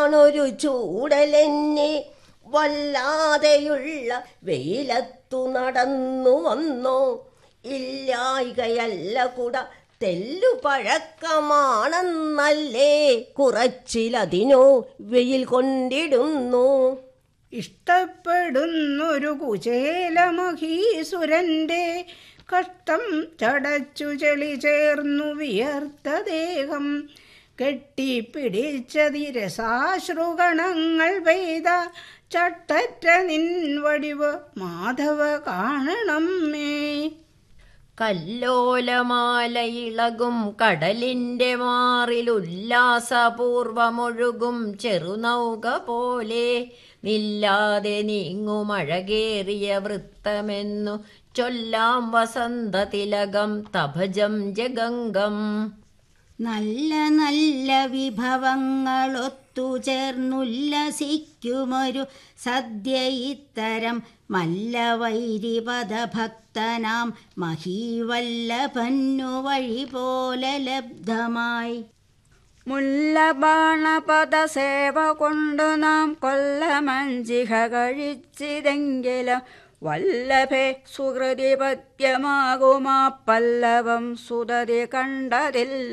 കാണൊരു ചൂടലെന്നെ വല്ലാതെയുള്ള വെയിലത്തു നടന്നു വന്നോ ഇല്ലായികയല്ല കുട തെല്ലു പഴക്കമാണെന്നല്ലേ കുറച്ചിലതിനോ വെയിൽ കൊണ്ടിടുന്നു ഇഷ്ടപ്പെടുന്നൊരു കുചേലമഹീസുരന്റെ കഷ്ടം ചടച്ചു ചെളി ചേർന്നു വിയർത്ത ദേഹം കെട്ടിപ്പിടിച്ചതിരസാശ്രുഗണങ്ങൾ പെയ്ത ചട്ടറ്റ നിൻ വടിവ് മാധവ കാണണം മേ കല്ലോലമാലയിളകും കടലിന്റെ മാറിൽ ഉല്ലാസപൂർവമൊഴുകും ചെറുനൗക പോലെ നില്ലാതെ നീങ്ങുമഴകേറിയ വൃത്തമെന്നു ചൊല്ലാം വസന്ത തിലകം തഭജം ജഗംഗം നല്ല നല്ല വിഭവങ്ങളൊത്തുചേർന്നുല്ലസിക്കുമൊരു സദ്യ ഇത്തരം മല്ലവൈരിപദഭക്തനാം മഹീവല്ലഭന്നു വഴി പോലെ ലബ്ധമായി മുല്ലബാണപദ സേവ കൊണ്ടു നാം കൊല്ലമഞ്ചിഹ കഴിച്ചിതെങ്കിലും വല്ലഭേ സുഹൃതി പദ്യമാകുമാ പല്ലവം സുതതി കണ്ടതില്ല